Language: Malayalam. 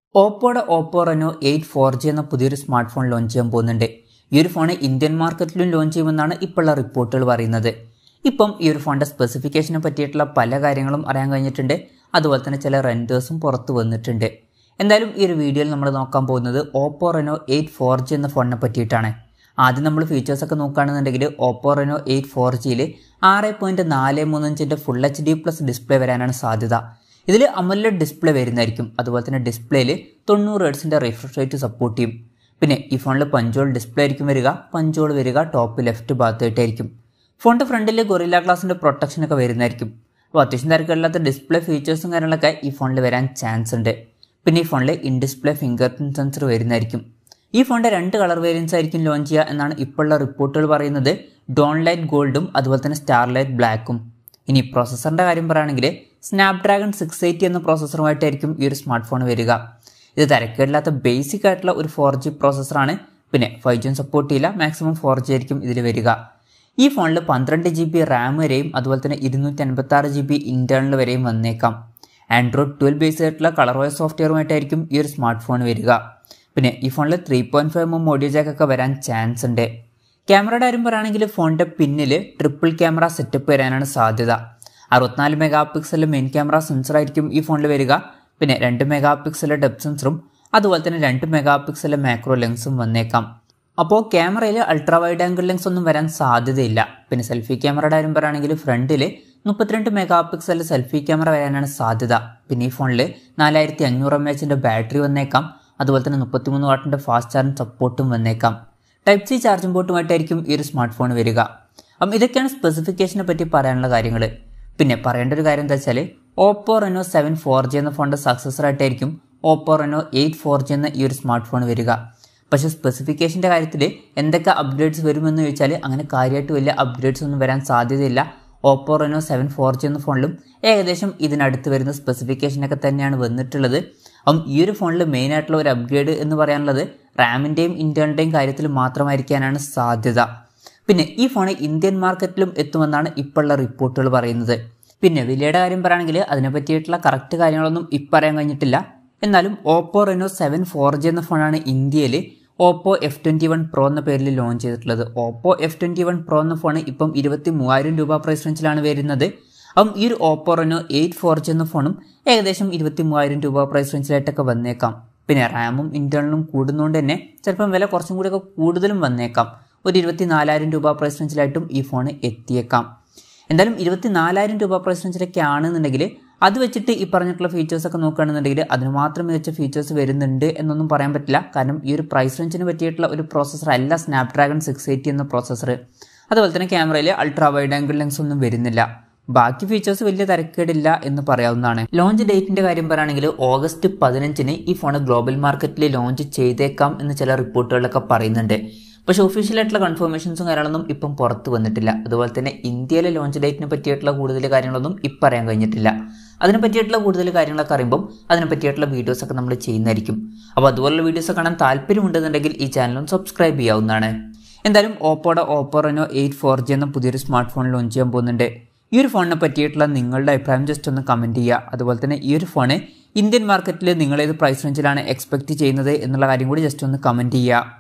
ഓപ്പോയുടെ Oppo Reno eight four G എന്ന പുതിയൊരു സ്മാർട്ട് ഫോൺ ലോഞ്ച് ചെയ്യാൻ പോകുന്നുണ്ട് ഈ ഒരു ഫോൺ ഇന്ത്യൻ മാർക്കറ്റിലും ലോഞ്ച് ചെയ്യുമെന്നാണ് ഇപ്പോഴുള്ള റിപ്പോർട്ടുകൾ പറയുന്നത് ഇപ്പം ഈ ഒരു ഫോണിൻ്റെ സ്പെസിഫിക്കേഷനെ പറ്റിയിട്ടുള്ള പല കാര്യങ്ങളും അറിയാൻ കഴിഞ്ഞിട്ടുണ്ട് അതുപോലെ തന്നെ ചില റെൻഡേഴ്സും പുറത്ത് വന്നിട്ടുണ്ട് എന്തായാലും ഈ ഒരു വീഡിയോയിൽ നമ്മൾ നോക്കാൻ പോകുന്നത് Oppo Reno eight four G എന്ന ഫോണിനെ പറ്റിയിട്ടാണ് ആദ്യം നമ്മൾ ഫീച്ചേഴ്സൊക്കെ നോക്കുകയാണെന്നുണ്ടെങ്കിൽ ഓപ്പോ റെനോ എയ്റ്റ് ഫോർ ജിയിൽ ആറ് പോയിൻറ്റ് നാല് മൂന്ന് ഇഞ്ചിൻ്റെ full H D plus display വരാനാണ് സാധ്യത ഇതിൽ അമല ഡിസ്പ്ലേ വരുന്നതായിരിക്കും അതുപോലെ തന്നെ ഡിസ്പ്ലേയിൽ തൊണ്ണൂറ് ഹെഡ്സിൻ്റെ റിഫ്രഷ് റേറ്റ് സപ്പോർട്ട് ചെയ്യും പിന്നെ ഈ ഫോണിൽ പഞ്ചോൾ ഡിസ്പ്ലേ ആയിരിക്കും വരിക പഞ്ചോൾ വരിക ടോപ്പ് ലെഫ്റ്റ് ഭാഗത്തായിട്ടായിരിക്കും ഫോണിൻ്റെ ഫ്രണ്ടിൽ ഗൊറില്ല ഗ്ലാസിൻ്റെ പ്രൊട്ടക്ഷനൊക്കെ വരുന്നതായിരിക്കും അപ്പോൾ അത്യാവശ്യം തിരക്കില്ലാത്ത ഡിസ്പ്ലേ ഫീച്ചേഴ്സും കാര്യങ്ങളൊക്കെ ഈ ഫോണിൽ വരാൻ ചാൻസ് ഉണ്ട് പിന്നെ ഈ ഫോണിൽ in display fingerprint sensor വരുന്നതായിരിക്കും ഈ ഫോണിൻ്റെ രണ്ട് കളർ വേരിയൻസ് ആയിരിക്കും ലോഞ്ച് ചെയ്യുക എന്നാണ് ഇപ്പോഴുള്ള റിപ്പോർട്ടുകൾ പറയുന്നത് ഡോൺ ലൈറ്റ് ഗോൾഡും അതുപോലെ തന്നെ സ്റ്റാർലൈറ്റ് ബ്ലാക്കും ഇനി പ്രോസസ്സറിൻ്റെ കാര്യം പറയുകയാണെങ്കിൽ സ്നാപ്ഡ്രാഗൺ സിക്സ് എയ്റ്റി എന്ന പ്രോസസ്സറുമായിട്ടായിരിക്കും ഈ ഒരു സ്മാർട്ട് ഫോൺ വരിക ഇത് തിരക്കേടില്ലാത്ത ബേസിക് ആയിട്ടുള്ള ഒരു ഫോർ ജി പ്രോസസ്സറാണ് പിന്നെ ഫൈവ് ജിയും സപ്പോർട്ട് ചെയ്യില്ല മാക്സിമം ഫോർ ജി ആയിരിക്കും ഇതിൽ വരിക ഈ ഫോണിൽ പന്ത്രണ്ട് ജി ബി റാം വരെയും അതുപോലെ തന്നെ ഇരുന്നൂറ്റി അൻപത്തി ആറ് ജി ബി ഇൻറ്റേർണൽ വരെയും വന്നേക്കാം ആൻഡ്രോയിഡ് ട്വൽവ് ബേസ് ആയിട്ടുള്ള കളർ വൈസ് സോഫ്റ്റ്വെയറുമായിട്ടായിരിക്കും ഈ ഒരു സ്മാർട്ട് ഫോൺ വരിക പിന്നെ ഈ ഫോണിൽ three point five M audio jack ഒക്കെ വരാൻ ചാൻസ് ഉണ്ട് ക്യാമറയുടെ കാര്യം പറയുകയാണെങ്കിൽ ഫോണിൻ്റെ പിന്നിൽ ട്രിപ്പിൾ ക്യാമറ സെറ്റപ്പ് വരാനാണ് സാധ്യത അറുപത്തിനാല് മെഗാ പിക്സൽ മെയിൻ ക്യാമറ സെൻസറായിരിക്കും ഈ ഫോണിൽ വരിക പിന്നെ രണ്ട് മെഗാ പിക്സൽ ഡെപ് സെൻസറും അതുപോലെ തന്നെ രണ്ട് മെഗാ പിക്സൽ മാക്രോ ലെൻസും വന്നേക്കാം അപ്പോൾ ക്യാമറയിൽ അൾട്രാ വൈഡ് ആംഗിൾ ലെൻസ് ഒന്നും വരാൻ സാധ്യതയില്ല പിന്നെ സെൽഫി ക്യാമറയുടെ കാര്യം പറയുകയാണെങ്കിൽ ഫ്രണ്ടിൽ മുപ്പത്തിരണ്ട് മെഗാ പിക്സൽ സെൽഫി ക്യാമറ വരാനാണ് സാധ്യത പിന്നെ ഈ ഫോണിൽ നാലായിരത്തി അഞ്ഞൂറ് എം എച്ചിൻ്റെ ബാറ്ററി വന്നേക്കാം അതുപോലെ തന്നെ മുപ്പത്തിമൂന്ന് വാട്ടിൻ്റെ ഫാസ്റ്റ് ചാർജിങ് സപ്പോർട്ടും വന്നേക്കാം ടൈപ്പ് സി ചാർജിംഗ് പോർട്ടുമായിട്ടായിരിക്കും ഈ ഒരു സ്മാർട്ട് ഫോൺ വരിക അപ്പം ഇതൊക്കെയാണ് സ്പെസിഫിക്കേഷനെ പറ്റി പറയാനുള്ള കാര്യങ്ങൾ പിന്നെ പറയേണ്ട ഒരു കാര്യം എന്താ വെച്ചാൽ Oppo Reno seven four G എന്ന ഫോണിൻ്റെ സക്സസർ ആയിട്ടായിരിക്കും Oppo Reno eight four G എന്ന ഈ ഒരു സ്മാർട്ട് ഫോൺ വരിക പക്ഷേ സ്പെസിഫിക്കേഷൻ്റെ കാര്യത്തിൽ എന്തൊക്കെ അപ്ഗ്രേഡ്സ് വരുമെന്ന് ചോദിച്ചാൽ അങ്ങനെ കാര്യമായിട്ട് വലിയ അപ്ഗ്രേഡ്സ് ഒന്നും വരാൻ സാധ്യതയില്ല Oppo Reno seven four G എന്ന ഫോണിലും ഏകദേശം ഇതിനടുത്ത് വരുന്ന സ്പെസിഫിക്കേഷനൊക്കെ തന്നെയാണ് വന്നിട്ടുള്ളത് അപ്പം ഈ ഒരു ഫോണിൽ മെയിൻ ആയിട്ടുള്ള ഒരു അപ്ഗ്രേഡ് എന്ന് പറയാനുള്ളത് റാമിൻ്റെയും ഇൻറ്റേർണലിൻ്റെയും കാര്യത്തിൽ മാത്രമായിരിക്കാനാണ് സാധ്യത പിന്നെ ഈ ഫോൺ ഇന്ത്യൻ മാർക്കറ്റിലും എത്തുമെന്നാണ് ഇപ്പോഴുള്ള റിപ്പോർട്ടുകൾ പറയുന്നത് പിന്നെ വിലയുടെ കാര്യം പറയുകയാണെങ്കിൽ അതിനെ പറ്റിയിട്ടുള്ള കറക്റ്റ് കാര്യങ്ങളൊന്നും ഇപ്പം പറയാൻ കഴിഞ്ഞിട്ടില്ല എന്നാലും Oppo Reno seven four G എന്ന ഫോണാണ് ഇന്ത്യയിൽ Oppo F twenty one pro എന്ന പേരിൽ ലോഞ്ച് ചെയ്തിട്ടുള്ളത് Oppo F twenty one pro എന്ന ഫോൺ ഇപ്പം ഇരുപത്തി മൂവായിരം രൂപ പ്രൈസ് റേഞ്ചിലാണ് വരുന്നത് അപ്പം ഈ ഒരു Oppo Reno eight four G എന്ന ഫോണും ഏകദേശം ഇരുപത്തി മൂവായിരം രൂപ പ്രൈസ് റേഞ്ചിലായിട്ടൊക്കെ വന്നേക്കാം പിന്നെ റാമും ഇൻറ്റേർണലും കൂടുന്നതുകൊണ്ട് തന്നെ ചിലപ്പം വില കുറച്ചും കൂടിയൊക്കെ കൂടുതലും വന്നേക്കാം ഒരു ഇരുപത്തി നാലായിരം രൂപ പ്രൈസ് റേഞ്ചിലായിട്ടും ഈ ഫോൺ എത്തിയേക്കാം എന്തായാലും ഇരുപത്തി നാലായിരം രൂപ പ്രൈസ് റേഞ്ചിലൊക്കെ ആണെന്നുണ്ടെങ്കിൽ അത് വെച്ചിട്ട് ഈ പറഞ്ഞിട്ടുള്ള ഫീച്ചേഴ്സൊക്കെ നോക്കുകയാണെന്നുണ്ടെങ്കിൽ അതിന് മാത്രം മികച്ച ഫീച്ചേഴ്സ് വരുന്നുണ്ട് എന്നൊന്നും പറയാൻ പറ്റില്ല കാരണം ഈ ഒരു പ്രൈസ് റേഞ്ചിന് പറ്റിയിട്ടുള്ള ഒരു പ്രോസസ്സർ അല്ല സ്നാപ്ഡ്രാഗൺ സിക്സ് എയ്റ്റി എന്ന പ്രോസസ്സർ അതുപോലെ തന്നെ ക്യാമറയിൽ അൾട്രാ വൈഡ് ആംഗിൾ ലെൻസ് ഒന്നും വരുന്നില്ല ബാക്കി ഫീച്ചേഴ്സ് വലിയ തരക്കേടില്ല എന്ന് പറയാവുന്നതാണ് ലോഞ്ച് ഡേറ്റിന്റെ കാര്യം പറയുകയാണെങ്കിൽ ഓഗസ്റ്റ് പതിനഞ്ചിന് ഈ ഫോൺ ഗ്ലോബൽ മാർക്കറ്റിൽ ലോഞ്ച് ചെയ്തേക്കാം എന്ന് ചില റിപ്പോർട്ടുകളിലൊക്കെ പറയുന്നുണ്ട് പക്ഷേ ഒഫീഷ്യലായിട്ടുള്ള കൺഫർമേഷൻസും കാര്യങ്ങളൊന്നും ഇപ്പം പുറത്ത് വന്നിട്ടില്ല അതുപോലെ തന്നെ ഇന്ത്യയിലെ ലോഞ്ച് ഡേറ്റിനെ പറ്റിയിട്ടുള്ള കൂടുതൽ കാര്യങ്ങളൊന്നും ഇപ്പം അറിയാൻ കഴിഞ്ഞിട്ടില്ല അതിനെ പറ്റിയിട്ടുള്ള കൂടുതൽ കാര്യങ്ങളൊക്കെ അറിയുമ്പോൾ അതിനെ പറ്റിയിട്ടുള്ള വീഡിയോസൊക്കെ നമ്മൾ ചെയ്യുന്നതായിരിക്കും അപ്പോൾ അതുപോലുള്ള വീഡിയോസ് കാണാൻ താല്പര്യമുണ്ടെന്നുണ്ടെങ്കിൽ ഈ ചാനലും സബ്സ്ക്രൈബ് ചെയ്യാവുന്നതാണ് എന്തായാലും ഓപ്പോയുടെ Oppo Reno eight four G എന്ന പുതിയൊരു സ്മാർട്ട് ഫോൺ ലോഞ്ച് ചെയ്യാൻ പോകുന്നുണ്ട് ഈ ഒരു ഫോണിനെ പറ്റിയിട്ടുള്ള നിങ്ങളുടെ അഭിപ്രായം ജസ്റ്റ് ഒന്ന് കമൻറ്റ് ചെയ്യുക അതുപോലെ തന്നെ ഈ ഒരു ഫോണ് ഇന്ത്യൻ മാർക്കറ്റിൽ നിങ്ങൾ ഏത് പ്രൈസ് റേഞ്ചിലാണ് എക്സ്പെക്റ്റ് ചെയ്യുന്നത് എന്നുള്ള കാര്യം കൂടി ജസ്റ്റ് ഒന്ന് കമൻറ്റ് ചെയ്യുക